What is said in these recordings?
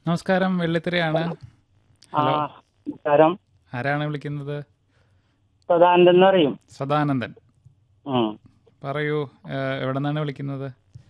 നമസ്കാരം വെള്ളിത്തിരയാണ് ആ നമസ്കാരം ആരാണ് വിളിക്കുന്നത് സദാനന്ദൻ എന്ന് പറയും സദാനന്ദൻ ഉം. പറയൂ ഏഹ്, എവിടെ നിന്നാണ് വിളിക്കുന്നത്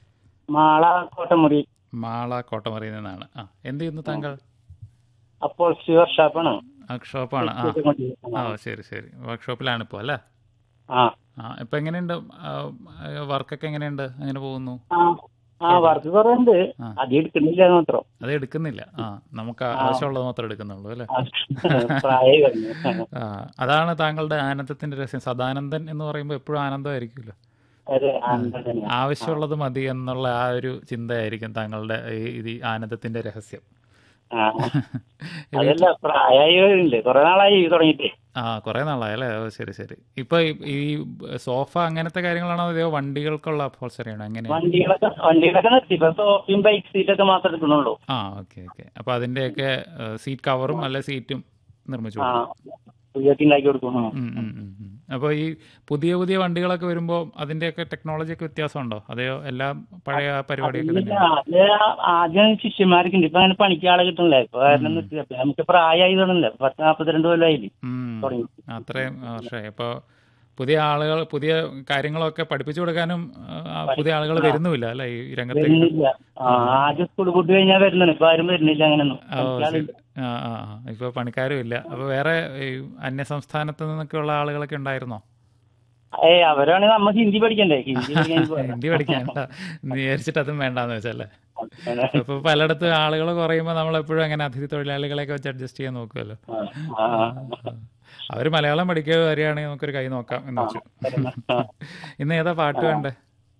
മാള കോട്ടമുറി മാള കോട്ടമറിയിൽ നിന്നാണ് ആ എന്ത് ചെയ്യുന്നു താങ്കൾ അപ്പോൾ വർക്ക്ഷോപ്പാണ് വർക്ക്ഷോപ്പാണ് ആ ആ ശരി ശരി വർക്ക്ഷോപ്പിലാണ് ഇപ്പോൾ അല്ലേ ആ ആ ഇപ്പം എങ്ങനെയുണ്ട് വർക്കൊക്കെ എങ്ങനെയുണ്ട് അങ്ങനെ പോകുന്നു ആ ആ വർക്ക് കുറവുണ്ട് ആ. അത് എടുക്കുന്നില്ല മാത്രം അത് എടുക്കുന്നില്ല ആ നമുക്ക് ആവശ്യമുള്ളത് മാത്രം എടുക്കുന്നുള്ളൂ അല്ലേ പ്രായമായി വരുന്നു ആ അതാണ് താങ്കളുടെ ആനന്ദത്തിന്റെ രഹസ്യം സദാനന്ദൻ എന്ന് പറയുമ്പോൾ എപ്പോഴും ആനന്ദമായിരിക്കുമല്ലോ അതെ ആനന്ദം തന്നെ. ആവശ്യമുള്ളത് മതി എന്നുള്ള ആ ഒരു ചിന്തയായിരിക്കും താങ്കളുടെ ഈ ഇത് ഈ ആനന്ദത്തിന്റെ രഹസ്യം ആ. അതല്ല പ്രായമായി വരുന്നില്ലേ കുറെ നാളായി തുടങ്ങിയിട്ട് ആ കുറെ നാളായല്ലേ ഓ ശരി ശരി ഇപ്പൊ ഈ- ഈ സോഫ അങ്ങനത്തെ കാര്യങ്ങളാണോ അതെയോ വണ്ടികൾക്കുള്ള അപ്പോൾസറിയാണോ എങ്ങനെയാ വണ്ടികളൊക്കെ വണ്ടികളൊക്കെ നിർത്തി ഇപ്പൊ സോഫയും ബൈക്ക് സീറ്റൊക്കെ മാത്രമേ എടുക്കുന്നുള്ളൂ ആ ഓക്കെ ഓക്കെ അപ്പൊ അതിന്റെയൊക്കെ സീറ്റ് കവറും അല്ല സീറ്റും നിർമ്മിച്ചു ആ കൊടുക്കും. പുതിയൊക്കെ ഉണ്ടാക്കി കൊടുക്കുന്നു ഉം, ഉം, ഉം, ഉം. അപ്പൊ ഈ പുതിയ പുതിയ വണ്ടികളൊക്കെ വരുമ്പോൾ അതിന്റെയൊക്കെ ടെക്നോളജി ഒക്കെ വ്യത്യാസമുണ്ടോ അതെയോ എല്ലാം പഴയ ആ പരിപാടിയൊക്കെ ഇല്ല, തന്നെ അത് ആദ്യം ശിഷ്യന്മാർക്ക് ഉണ്ട് ഇപ്പൊ അങ്ങനെ പണിക്ക് ആളെ കിട്ടണില്ല ഇപ്പൊ കാരണം നിർത്തി അപ്പൊ നമുക്ക് പ്രായമായി തുടങ്ങില്ല പത്ത് നാപ്പത്തിരണ്ട് കൊല്ലമായില്ലേ തുടങ്ങി അത്രയും വർഷമായി അപ്പൊ പുതിയ ആളുകൾ പുതിയ കാര്യങ്ങളൊക്കെ പഠിപ്പിച്ചു കൊടുക്കാനും ആ, പുതിയ ആളുകൾ വരുന്നുമില്ല അല്ലെ ഈ രംഗത്തേക്ക് വരുന്നില്ല ആ ആദ്യം സ്കൂൾ കൂട്ടി കഴിഞ്ഞാൽ വരുന്നുണ്ട് ഇപ്പൊ ആരും വരുന്നില്ല അങ്ങനെയൊന്നും ഓ ശരി ആ ആ ആ. ഇപ്പൊ പണിക്കാരും ഇല്ല അപ്പൊ വേറെ ഈ അന്യ സംസ്ഥാനത്ത് നിന്നൊക്കെ ഉള്ള ആളുകളൊക്കെ ഉണ്ടായിരുന്നോ ഏ അവരാണെങ്കിൽ നമ്മ ഹിന്ദി പഠിക്കണ്ടേ ഹിന്ദി പഠിക്കാൻ പോരാ. ഹിന്ദി പഠിക്കാനല്ല വിചാരിച്ചിട്ട് അതും വേണ്ടാന്ന് വെച്ചല്ലേ അങ്ങനെ. അപ്പൊ പലയിടത്ത് ആളുകൾ കുറയുമ്പോൾ നമ്മൾ എപ്പോഴും അങ്ങനെ അതിഥി തൊഴിലാളികളെയൊക്കെ വെച്ച് അഡ്ജസ്റ്റ് ചെയ്യാൻ നോക്കുമല്ലോ ആ, ആ, അവര് മലയാളം പഠിക്കുക വരികയാണെങ്കിൽ നമുക്കൊരു കൈ നോക്കാം എന്ന് വെച്ചു ആ. ഇന്ന് ഏതാ പാട്ട് വേണ്ടേ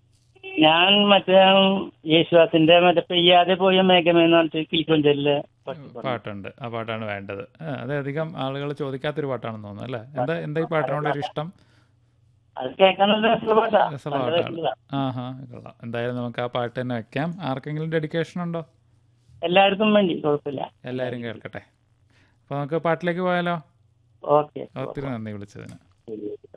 ഞാൻ മറ്റേ യേശുദാസിന്റെ മറ്റേ പെയ്യാതെ പോയ മേഘമെന്ന് പറഞ്ഞിട്ട് കിളിക്കൊഞ്ചലിലെ പാട്ടുണ്ട് ആ പാട്ടാണ് വേണ്ടത് ആ, അത് അധികം ആളുകൾ ചോദിക്കാത്തൊരു പാട്ടാണെന്ന് തോന്നുന്നു അല്ലേ എന്താ എന്താ ഈ പാട്ടിനോട് ഒരു ഇഷ്ടം അത് കേൾക്കാൻ നല്ല രസമുള്ള പാട്ടാ രസമുള്ള നല്ല പാട്ടാണ് രസമുള്ളതാ. ആഹാ കൊള്ളാം എന്തായാലും നമുക്ക് ആ പാട്ട് തന്നെ വെക്കാം ആർക്കെങ്കിലും ഡെഡിക്കേഷൻ ഉണ്ടോ എല്ലാവർക്കും വേണ്ടി കുഴപ്പമില്ല എല്ലാവരും കേൾക്കട്ടെ അപ്പോൾ നമുക്ക് പാട്ടിലേക്ക് പോയാലോ ഓക്കെ ഒത്തിരി നന്ദി വിളിച്ചതിന് ശരി